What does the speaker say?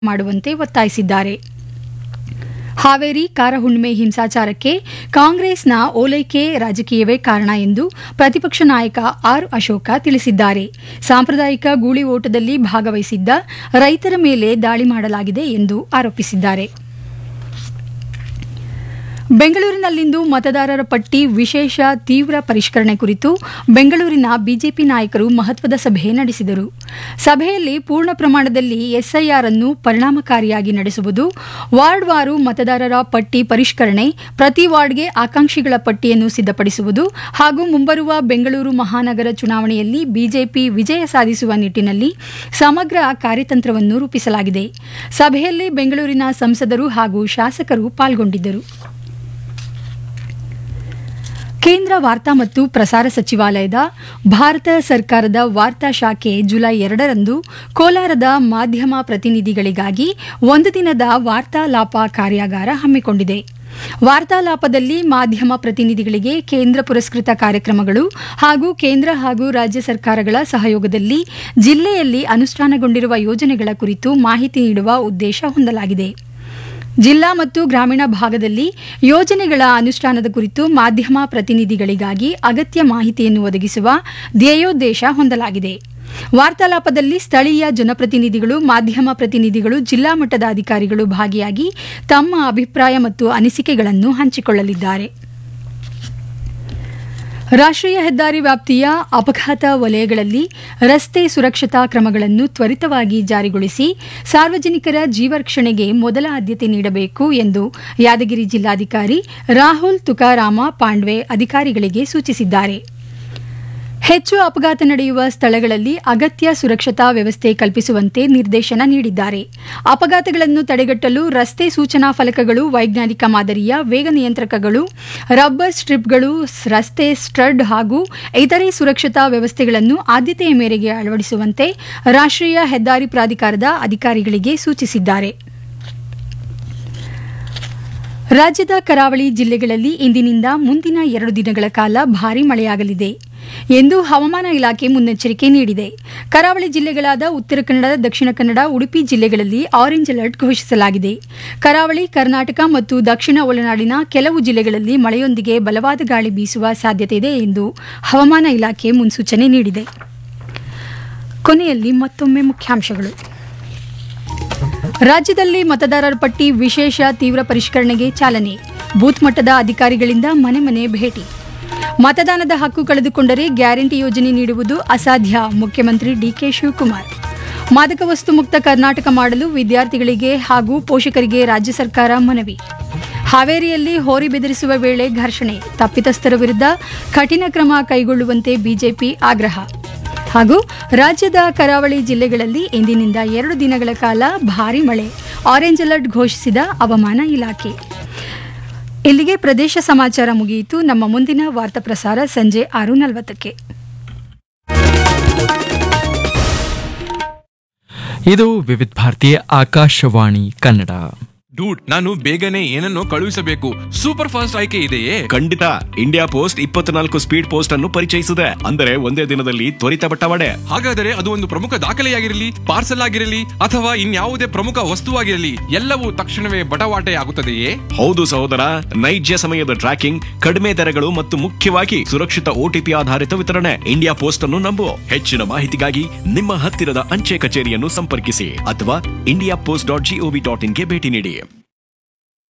ಮಾಡುವಂತೆ ಒತ್ತಾಯಿಸಿದ್ದಾರೆ ಹಾವೇರಿ ಕಾರಹುಣ್ಣಿಮೆ ಹಿಂಸಾಚಾರಕ್ಕೆ ಕಾಂಗ್ರೆಸ್ನ ಓಲೈಕೆ ರಾಜಕೀಯವೇ ಕಾರಣ ಎಂದು ಪ್ರತಿಪಕ್ಷ ನಾಯಕ ಆರ್ ಅಶೋಕ ತಿಳಿಸಿದ್ದಾರೆ ಸಾಂಪ್ರದಾಯಿಕ ಗೂಳಿ ಓಟದಲ್ಲಿ ಭಾಗವಹಿಸಿದ್ದ ರೈತರ ಮೇಲೆ ದಾಳಿ ಮಾಡಲಾಗಿದೆ ಎಂದು ಆರೋಪಿಸಿದ್ದಾರೆ ಬೆಂಗಳೂರಿನಲ್ಲಿಂದು ಮತದಾರರ ಪಟ್ಟಿ ವಿಶೇಷ ತೀವ್ರ ಪರಿಷ್ಕರಣೆ ಕುರಿತು ಬೆಂಗಳೂರಿನ ಬಿಜೆಪಿ ನಾಯಕರು ಮಹತ್ವದ ಸಭೆ ನಡೆಸಿದರು ಸಭೆಯಲ್ಲಿ ಪೂರ್ಣ ಪ್ರಮಾಣದಲ್ಲಿ ಎಸ್ಐಆರ್ ಅನ್ನು ಪರಿಣಾಮಕಾರಿಯಾಗಿ ನಡೆಸುವುದು ವಾರ್ಡ್ವಾರು ಮತದಾರರ ಪಟ್ಟಿ ಪರಿಷ್ಕರಣೆ ಪ್ರತಿ ವಾರ್ಡ್ಗೆ ಆಕಾಂಕ್ಷಿಗಳ ಪಟ್ಟಿಯನ್ನು ಸಿದ್ಧಪಡಿಸುವುದು ಹಾಗೂ ಮುಂಬರುವ ಬೆಂಗಳೂರು ಮಹಾನಗರ ಚುನಾವಣೆಯಲ್ಲಿ ಬಿಜೆಪಿ ವಿಜಯ ಸಾಧಿಸುವ ನಿಟ್ಟಿನಲ್ಲಿ ಸಮಗ್ರ ಕಾರ್ಯತಂತ್ರವನ್ನು ರೂಪಿಸಲಾಗಿದೆ ಸಭೆಯಲ್ಲಿ ಬೆಂಗಳೂರಿನ ಸಂಸದರು ಹಾಗೂ ಶಾಸಕರು ಪಾಲ್ಗೊಂಡಿದ್ದರು ಕೇಂದ್ರ ವಾರ್ತಾ ಮತ್ತು ಪ್ರಸಾರ ಸಚಿವಾಲಯದ ಭಾರತ ಸರ್ಕಾರದ ವಾರ್ತಾ ಶಾಖೆ ಜುಲೈ ಎರಡರಂದು ಕೋಲಾರದ ಮಾಧ್ಯಮ ಪ್ರತಿನಿಧಿಗಳಿಗಾಗಿ ಒಂದು ದಿನದ ವಾರ್ತಾಲಾಪ ಕಾರ್ಯಾಗಾರ ಹಮ್ಮಿಕೊಂಡಿದೆ ವಾರ್ತಾಲಾಪದಲ್ಲಿ ಮಾಧ್ಯಮ ಪ್ರತಿನಿಧಿಗಳಿಗೆ ಕೇಂದ್ರ ಪುರಸ್ಕೃತ ಕಾರ್ಯಕ್ರಮಗಳು ಹಾಗೂ ಕೇಂದ್ರ ಹಾಗೂ ರಾಜ್ಯ ಸರ್ಕಾರಗಳ ಸಹಯೋಗದಲ್ಲಿ ಜಿಲ್ಲೆಯಲ್ಲಿ ಅನುಷ್ಠಾನಗೊಂಡಿರುವ ಯೋಜನೆಗಳ ಕುರಿತು ಮಾಹಿತಿ ನೀಡುವ ಉದ್ದೇಶ ಹೊಂದಲಾಗಿದೆ ಜಿಲ್ಲಾ ಮತ್ತು ಗ್ರಾಮೀಣ ಭಾಗದಲ್ಲಿ ಯೋಜನೆಗಳ ಅನುಷ್ಠಾನದ ಕುರಿತು ಮಾಧ್ಯಮ ಪ್ರತಿನಿಧಿಗಳಿಗಾಗಿ ಅಗತ್ಯ ಮಾಹಿತಿಯನ್ನು ಒದಗಿಸುವ ಧ್ಯೇಯೋದ್ದೇಶ ಹೊಂದಲಾಗಿದೆ ವಾರ್ತಾಲಾಪದಲ್ಲಿ ಸ್ಥಳೀಯ ಜನಪ್ರತಿನಿಧಿಗಳು ಮಾಧ್ಯಮ ಪ್ರತಿನಿಧಿಗಳು ಜಿಲ್ಲಾ ಮಟ್ಟದ ಅಧಿಕಾರಿಗಳು ಭಾಗಿಯಾಗಿ ತಮ್ಮ ಅಭಿಪ್ರಾಯ ಮತ್ತು ಅನಿಸಿಕೆಗಳನ್ನು ಹಂಚಿಕೊಳ್ಳಲಿದ್ದಾರೆ ರಾಷ್ಟ್ರೀಯ ಹೆದ್ದಾರಿ ವ್ಯಾಪ್ತಿಯ ಅಪಘಾತ ವಲಯಗಳಲ್ಲಿ ರಸ್ತೆ ಸುರಕ್ಷತಾ ಕ್ರಮಗಳನ್ನು ತ್ವರಿತವಾಗಿ ಜಾರಿಗೊಳಿಸಿ ಸಾರ್ವಜನಿಕರ ಜೀವರಕ್ಷಣೆಗೆ ಮೊದಲ ಆದ್ಯತೆ ನೀಡಬೇಕು ಎಂದು ಯಾದಗಿರಿ ಜಿಲ್ಲಾಧಿಕಾರಿ ರಾಹುಲ್ ತುಕಾರಾಮ ಪಾಂಡ್ವೆ ಅಧಿಕಾರಿಗಳಿಗೆ ಸೂಚಿಸಿದ್ದಾರೆ ಹೆಚ್ಚು ಅಪಘಾತ ನಡೆಯುವ ಸ್ಥಳಗಳಲ್ಲಿ ಅಗತ್ಯ ಸುರಕ್ಷತಾ ವ್ಯವಸ್ಥೆ ಕಲ್ಪಿಸುವಂತೆ ನಿರ್ದೇಶನ ನೀಡಿದ್ದಾರೆ ಅಪಘಾತಗಳನ್ನು ತಡೆಗಟ್ಟಲು ರಸ್ತೆ ಸೂಚನಾ ಫಲಕಗಳು ವೈಜ್ಞಾನಿಕ ಮಾದರಿಯ ವೇಗ ನಿಯಂತ್ರಕಗಳು ರಬ್ಬರ್ ಸ್ಟ್ರಿಪ್ಗಳು ರಸ್ತೆ ಸ್ಟಡ್ ಹಾಗೂ ಇತರೆ ಸುರಕ್ಷತಾ ವ್ಯವಸ್ಥೆಗಳನ್ನು ಆದ್ಯತೆಯ ಮೇರೆಗೆ ಅಳವಡಿಸುವಂತೆ ರಾಷ್ಟ್ರೀಯ ಹೆದ್ದಾರಿ ಪ್ರಾಧಿಕಾರದ ಅಧಿಕಾರಿಗಳಿಗೆ ಸೂಚಿಸಿದ್ದಾರೆ ರಾಜ್ಯದ ಕರಾವಳಿ ಜಿಲ್ಲೆಗಳಲ್ಲಿ ಇಂದಿನಿಂದ ಮುಂದಿನ ಎರಡು ದಿನಗಳ ಕಾಲ ಭಾರೀ ಮಳೆಯಾಗಲಿದೆ ಎಂದು ಹವಾಮಾನ ಇಲಾಖೆ ಮುನ್ನೆಚ್ಚರಿಕೆ ನೀಡಿದೆ ಕರಾವಳಿ ಜಿಲ್ಲೆಗಳಾದ ಉತ್ತರ ಕನ್ನಡ ದಕ್ಷಿಣ ಕನ್ನಡ ಉಡುಪಿ ಜಿಲ್ಲೆಗಳಲ್ಲಿ ಆರೆಂಜ್ ಅಲರ್ಟ್ ಘೋಷಿಸಲಾಗಿದೆ ಕರಾವಳಿ ಕರ್ನಾಟಕ ಮತ್ತು ದಕ್ಷಿಣ ಒಳನಾಡಿನ ಕೆಲವು ಜಿಲ್ಲೆಗಳಲ್ಲಿ ಮಳೆಯೊಂದಿಗೆ ಬಲವಾದ ಗಾಳಿ ಬೀಸುವ ಸಾಧ್ಯತೆ ಇದೆ ಎಂದು ಹವಾಮಾನ ಇಲಾಖೆ ಮುನ್ಸೂಚನೆ ನೀಡಿದೆ ಕೊನೆಯಲ್ಲಿ ಮತ್ತೊಮ್ಮೆ ಮುಖ್ಯಾಂಶಗಳು ರಾಜ್ಯದಲ್ಲಿ ಮತದಾರರ ಪಟ್ಟಿ ವಿಶೇಷ ತೀವ್ರ ಪರಿಷ್ಕರಣೆಗೆ ಚಾಲನೆ ಬೂತ್ ಮಟ್ಟದ ಅಧಿಕಾರಿಗಳಿಂದ ಮನೆ ಮನೆ ಭೇಟಿ ಮತದಾನದ ಹಕ್ಕು ಕಳೆದುಕೊಂಡರೆ ಗ್ಯಾರಂಟಿ ಯೋಜನೆ ನೀಡುವುದು ಅಸಾಧ್ಯ ಮುಖ್ಯಮಂತ್ರಿ ಡಿಕೆ ಶಿವಕುಮಾರ್ ಮಾದಕ ವಸ್ತು ಮುಕ್ತ ಕರ್ನಾಟಕ ಮಾಡಲು ವಿದ್ಯಾರ್ಥಿಗಳಿಗೆ ಹಾಗೂ ಪೋಷಕರಿಗೆ ರಾಜ್ಯ ಸರ್ಕಾರ ಮನವಿ ಹಾವೇರಿಯಲ್ಲಿ ಹೋರಿ ಬೆದರಿಸುವ ವೇಳೆ ಘರ್ಷಣೆ ತಪ್ಪಿತಸ್ಥರ ವಿರುದ್ಧ ಕಠಿಣ ಕ್ರಮ ಕೈಗೊಳ್ಳುವಂತೆ ಬಿಜೆಪಿ ಆಗ್ರಹ ಹಾಗೂ ರಾಜ್ಯದ ಕರಾವಳಿ ಜಿಲ್ಲೆಗಳಲ್ಲಿ ಇಂದಿನಿಂದ ಎರಡು ದಿನಗಳ ಕಾಲ ಭಾರೀ ಮಳೆ ಆರೆಂಜ್ ಅಲರ್ಟ್ ಘೋಷಿಸಿದ ಹವಾಮಾನ ಇಲಾಖೆ ಇಲ್ಲಿಗೆ ಪ್ರದೇಶ ಸಮಾಚಾರ ಮುಗಿಯಿತು ನಮ್ಮ ಮುಂದಿನ ವಾರ್ತಾ ಪ್ರಸಾರ ಸಂಜೆ ಆರು ನಲವತ್ತಕ್ಕೆ ಇದು ವಿವಿಧ ಭಾರತೀಯ ಆಕಾಶವಾಣಿ ಕನ್ನಡ ಡೂಡ್ ನಾನು ಬೇಗನೆ ಏನನ್ನೋ ಕಳುಹಿಸಬೇಕು ಸೂಪರ್ ಫಾಸ್ಟ್ ಆಯ್ಕೆ ಇದೆಯೇ ಖಂಡಿತ ಇಂಡಿಯಾ ಪೋಸ್ಟ್ ಇಪ್ಪತ್ನಾಲ್ಕು ಸ್ಪೀಡ್ ಪೋಸ್ಟ್ ಅನ್ನು ಪರಿಚಯಿಸಿದೆ ಅಂದರೆ ಒಂದೇ ದಿನದಲ್ಲಿ ತ್ವರಿತ ಬಟ್ಟವಾಡೆ ಹಾಗಾದರೆ ಅದು ಒಂದು ಪ್ರಮುಖ ದಾಖಲೆಯಾಗಿರಲಿ ಪಾರ್ಸಲ್ ಆಗಿರಲಿ ಅಥವಾ ಇನ್ಯಾವುದೇ ಪ್ರಮುಖ ವಸ್ತುವಾಗಿರಲಿ ಎಲ್ಲವೂ ತಕ್ಷಣವೇ ಬಟವಾಟೆ ಆಗುತ್ತದೆಯೇ ಹೌದು ಸಹೋದರ ನೈಜ ಸಮಯದ ಟ್ರ್ಯಾಕಿಂಗ್ ಕಡಿಮೆ ದರಗಳು ಮತ್ತು ಮುಖ್ಯವಾಗಿ ಸುರಕ್ಷಿತ ಓಟಿಪಿ ಆಧಾರಿತ ವಿತರಣೆ ಇಂಡಿಯಾ ಪೋಸ್ಟ್ ಅನ್ನು ನಂಬು ಹೆಚ್ಚಿನ ಮಾಹಿತಿಗಾಗಿ ನಿಮ್ಮ ಹತ್ತಿರದ ಅಂಚೆ ಕಚೇರಿಯನ್ನು ಸಂಪರ್ಕಿಸಿ ಅಥವಾ India Post dot GOV dot ಇನ್ಗೆ ಭೇಟಿ ನೀಡಿ